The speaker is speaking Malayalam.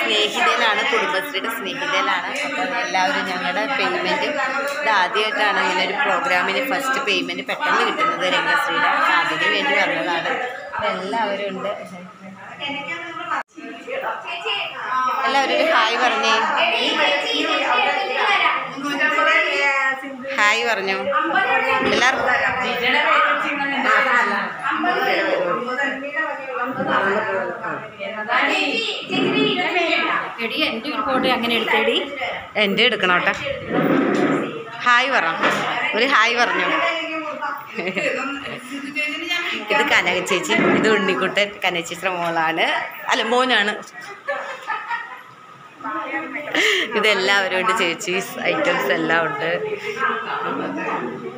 സ്നേഹിതയിലാണ് കുടുംബശ്രീയുടെ സ്നേഹിതയിലാണ് അപ്പോൾ എല്ലാവരും ഞങ്ങളുടെ പേയ്മെൻറ്റ് ഇത് ആദ്യമായിട്ടാണ് ഇങ്ങനെ ഒരു പ്രോഗ്രാമിന് ഫസ്റ്റ് പേയ്മെൻറ്റ് പെട്ടെന്ന് കിട്ടുന്നത് രംഗശ്രീയുടെ അപ്പോൾ അതിന് വേണ്ടി വന്നതാണ് അപ്പോൾ എല്ലാവരും ഉണ്ട് എല്ലാവരും ഒരു ഹായ് പറഞ്ഞേ ഹായ് പറഞ്ഞു എല്ലാവർക്കും എടി എൻ്റെ ഒരു ഫോട്ടോ അങ്ങനെ എടുത്തേടി എൻ്റെ എടുക്കണോട്ടെ ഹായ് പറ ഒരു ഹായ് പറഞ്ഞു ഇത് കനക ചേച്ചി ഇത് ഉണ്ണിക്കുട്ടൻ കനക ചേച്ചിയുടെ മോളാണ് അല്ല മോനാണ് ഇതെല്ലാവരും ഉണ്ട് ചേച്ചീസ് ഐറ്റംസ് എല്ലാം ഉണ്ട്